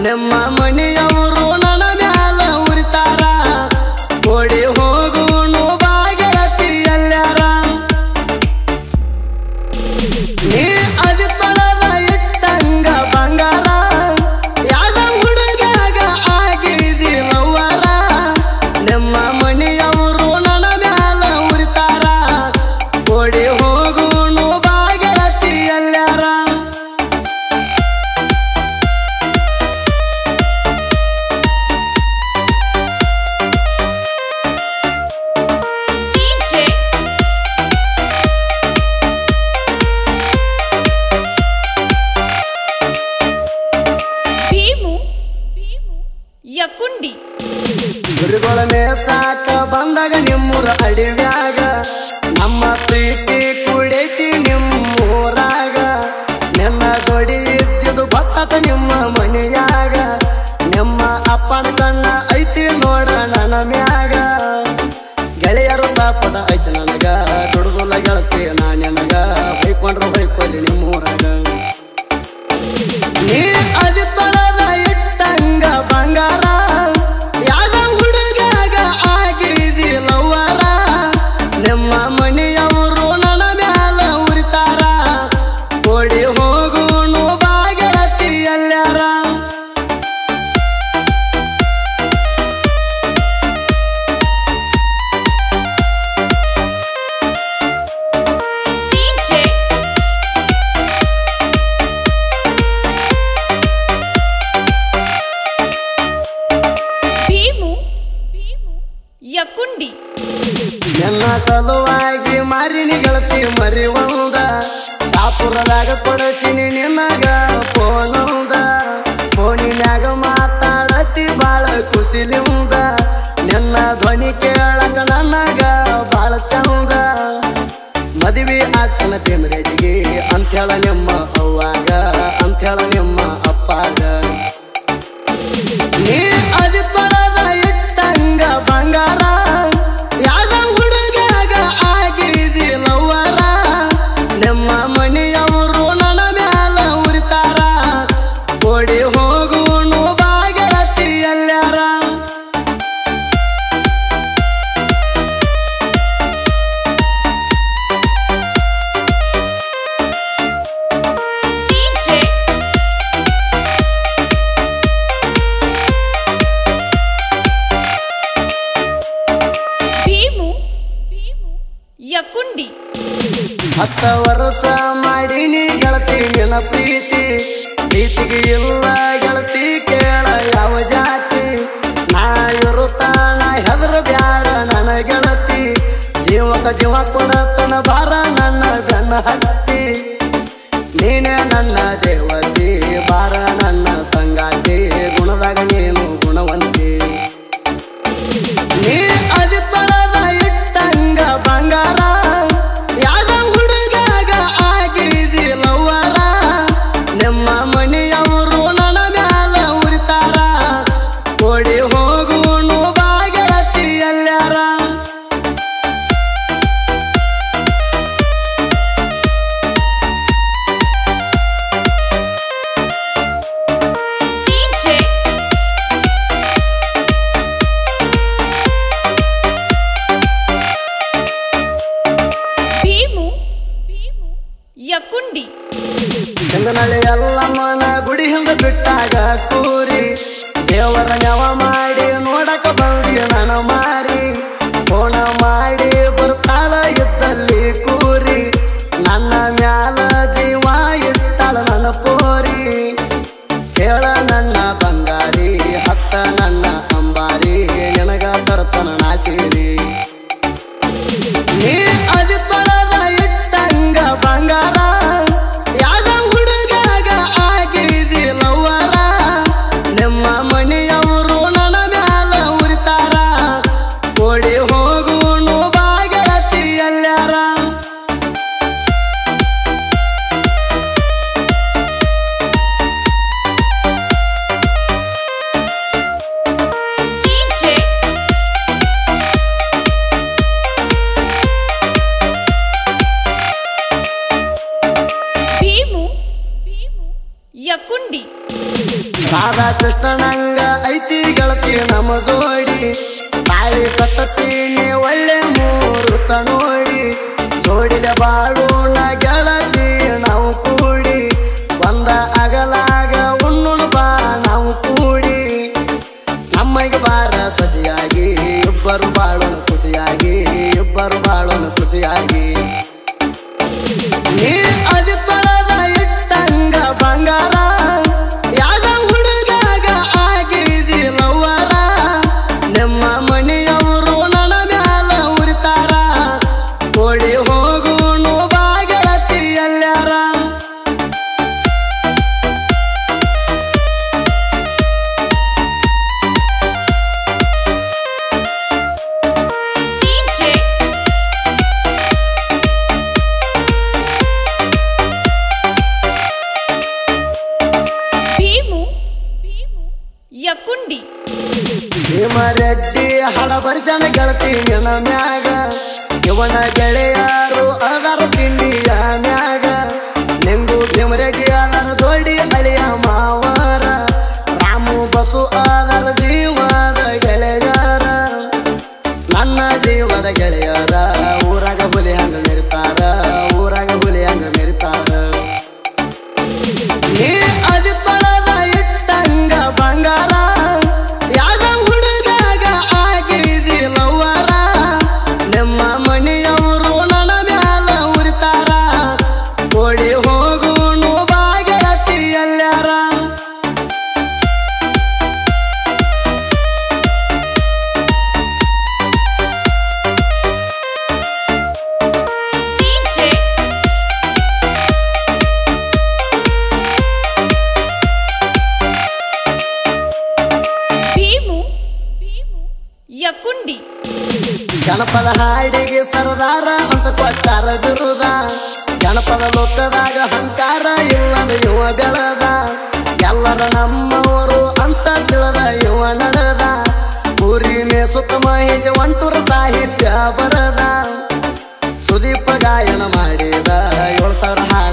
ನಿಮ್ಮ ಮನೆಯವರು ನನ್ನ ಮ್ಯಾಲ ಉರಿತಾರ ಓಡಿ ಹೋಗುವನು ಬಾಗಿಲತಿ ಎಲ್ಲಾರ ನೀ ಅದಿತ್ತರದ ಇಟ್ಟಂಗ ಬಂಗಾರ ಯಾವ ಹುಡುಗಾಗ ಆಗಿದಿ ಲವ್ವರ ನಿಮ್ಮ ಮನೆಯವರು ನನ್ನ ಮ್ಯಾಲ ಉರಿತಾರ ಓಡಿ ಹೋಗುವನು ಬಾಗಿಲತಿ ಎಲ್ಲಾರ DJ ಭೀಮು ಭೀಮು ಯಕುಂಡಿ ಗುರುಗಳ ಸಾಕ ಬಂದಾಗ ನಿಮ್ಮೂರ ಅಡಿವ್ಯಾಗ ನಮ್ಮ ಪ್ರೀತಿ ಕುಡೈತಿ ನಿಮ್ಮೂರಾಗ ನಿನ್ನ ಜೋಡಿ ಇದ್ದಿದ್ದು ಗೊತ್ತಾತ ನಿಮ್ಮ ಮನೆಯಾಗ ನಿಮ್ಮ ಅಪ್ಪನ ಕಣ್ಣ ಐತಿ ನೋಡ ನನ್ನ ಮ್ಯಾಗ ಗೆಳೆಯರು ಸಾಪಟ ಐತಿ ನನಗ ದುಡ್ದುಲ್ಲ ಗೆಳತಿ ನಾ ನನಗ ಬೈಕೊಂಡ್ರು ಬೈಕೊಲ್ಲಿ ನಿಮ್ಮೂರಾಗ ನೀ ಅದಿತ್ತರದ ಇಟ್ಟಂಗ ಬಂಗಾರ ಯಾವ ಹುಡುಗಾಗ ಆಗಿದಿ ಲವ್ವರ ನಿಮ್ಮ ಮನೆಯವರು ನನ್ನ ಮ್ಯಾಲ ಉರಿತಾರ ಓಡಿ ಹೋಗುವನು ಬಾಗಿಲತಿ ಎಲ್ಲಾರ DJ ಭೀಮು ಭೀಮು ಯಕುಂಡಿ ನನ್ನ ಸಲುವಾಗಿ ಮಾರಿನಿ ಗೆಳತಿ ಮರಿವಂದ ಶಾಪುರದಾಗ ಕೊಡಸಿನಿ ನಿನಗ ಫೋನಂದ ಫೋನಿನ್ಯಾಗ ಮಾತಾಡತಿ ಬಾಳ ಖುಷಿಲಿಂದ ನಿನ್ನ ಧ್ವನಿ ಕೇಳಕ ನನಗ ಬಾಳ ಚಂದ ಮದುವೆ ಆಗ್ತನ ತಿಮ್ರೆಡಿಗೆ ಅಂಥೇಳ ನಿಮ್ಮ ಅವ್ವಾಗ ಅಂಥೇಳ ನಿಮ್ಮ ಅಪ್ಪಾಗ ನೀ ಅದಿತ್ತರದ ಇಟ್ಟಂಗ ಬಂಗಾರ ಯಾವ ಹುಡುಗಾಗ ಆಗಿದಿ ಲವ್ವರ ನಿಮ್ಮ ಮನೆಯವರು ನನ್ನ ಮ್ಯಾಲ ಉರಿತಾರ ಓಡಿ ಹೋಗುವನು ಬಾಗಿಲತಿ ಎಲ್ಲಾರ DJ ಭೀಮು ಭೀಮು ಯಕುಂಡಿ ಹತ್ತ ವರ್ಷ ಮಾಡೀನಿ ಗೆಳತಿ ನಿನ್ನ ಪ್ರೀತಿ ಪ್ರೀತಿಗೆ ಇಲ್ಲ ಗೆಳತಿ ಕೇಳ ಯಾವ ಜಾತಿ ನಾ ಇರುತ್ತಾನ ಹೆದ್ರ ಬ್ಯಾಡ ನನ್ನ ಗೆಳತಿ ಜೀವಕ ಜೀವ ಕೊಡತನ ಬಾರ ನನ್ನ ಬೆನ್ನ ಹತ್ತಿ ನೀನೇ ನನ್ನ ದೇವತಿ ಬಾರ ನನ್ನ ಸಂಗಾತಿ ಗುಣದಾಗ ನೀನು ಗುಣವಂತಿ ನೀ ಅದಿತ್ತರದ ಇಟ್ಟಂಗ ಬಂಗಾರ ಯಾವ ಹುಡುಗಾಗ ಆಗಿದಿ ಲವ್ವರ ನಿಮ್ಮ ಮನೆಯವರು ಯಕುಂಡಿ ರಾಧಾಕೃಷ್ಣನಂಗ ಐತಿ ಗೆಳತಿ ನಮ್ಮ ಜೋಡಿ ತಾಳಿ ಕಟ್ಟತೀನಿ ಒಳ್ಳೆ ಮೂರುತ ನೋಡಿ ಜೋಡಿದ ಬಾಳೋಣ ಗೆಳತಿ ನಾವು ಕೂಡಿ ಒಂದ ಅಗಲಾಗ ಉಣ್ಣುಣ ಬಾ ನಾವು ಕೂಡಿ ನಮಗೆ ಬಾರ ಸಸಿಯಾಗಿ ಇಬ್ಬರು ಬಾಳೋಣ ಖುಷಿಯಾಗಿ ಇಬ್ಬರು ಬಾಳೋಣ ಖುಷಿಯಾಗಿ ನೀ ಅದು ತರದ ಇಟ್ಟಂಗ ಬಂಗಾರ ಯಾವ ಹುಡುಗಾಗ ಆಗಿದಿ ಲವ್ವರ ನಿಮ್ಮ ಮನೆಯವರು ನನ್ನ ಮ್ಯಾಲ ಉರಿತಾರ ಓಡಿ ಹೋಗುನು ಬಾಗೆಳತಿ ಎಲ್ಲಾರ ಡಿಜೆ ಭೀಮು ಭೀಮು ಯಕುಂಡಿ ಭೀಮರೆಡ್ಡಿ ಹಡ ಬರ್ಸನ ಗೆಳತಿ ನಿನ್ನ ಮ್ಯಾಗ ಇವನ ಗೆಳೆಯರು ಅದರ ತಿಂಡಿಯ ಮ್ಯಾಗ ನಿಂಗು ಭೀಮರೆಡ್ಡಿ ಅದರ ದೊಡ್ಡಿ ಅಳಿಯ ಮಾವರ ರಾಮು ಬಸು ಅದರ ಜೀವದ ಗೆಳೆಯರ ನನ್ನ ಜೀವದ ಗೆಳೆಯರ ಊರಾಗ ಹುಲಿ ಹಂಗ ಮೆರಿತಾರ ಊರಾಗ ಹುಲಿ ಹಂಗ ಮೆರಿತಾರ ನೀ ಅದು ತರದ ಇಟ್ಟಂಗ ಬಂಗಾರ ಯಾವ ಹುಡುಗಾಗ ಆಗಿದಿ ಲವ್ವರ ನಿಮ್ಮ ಮನೆಯವರು ನನ್ನ ಮ್ಯಾಲ ಉರಿತಾರ ಓಡಿ ಹೋಗುನು ಬಾಗೆಳತಿ ಎಲ್ಲಾರ ಡಿಜೆ ಭೀಮು ಭೀಮು ಯಕುಂಡಿ ಜನಪದ ಹಾಡಿಗೆ ಸರದಾರ ಅಂತ ಕೊಟ್ಟಾರ ಬಿರುದ ಜನಪದ ಲೋಕದಾಗ ಹಂಕಾರ ಇಲ್ಲದ ಇವ ಬೆಳದ ಎಲ್ಲರ ನಮ್ಮವರು ಅಂತ ತಿಳಿದ ಇವ ನಡೆದ ಊರಿನೇ ಸುತ್ತ ಮಹೇಶ ಒಂಟೂರ ಸಾಹಿತ್ಯ ಬರದ ಸುದೀಪ ಗಾಯನ ಮಾಡಿದ ಏಳು ಸಾವಿರ ಹಾಡ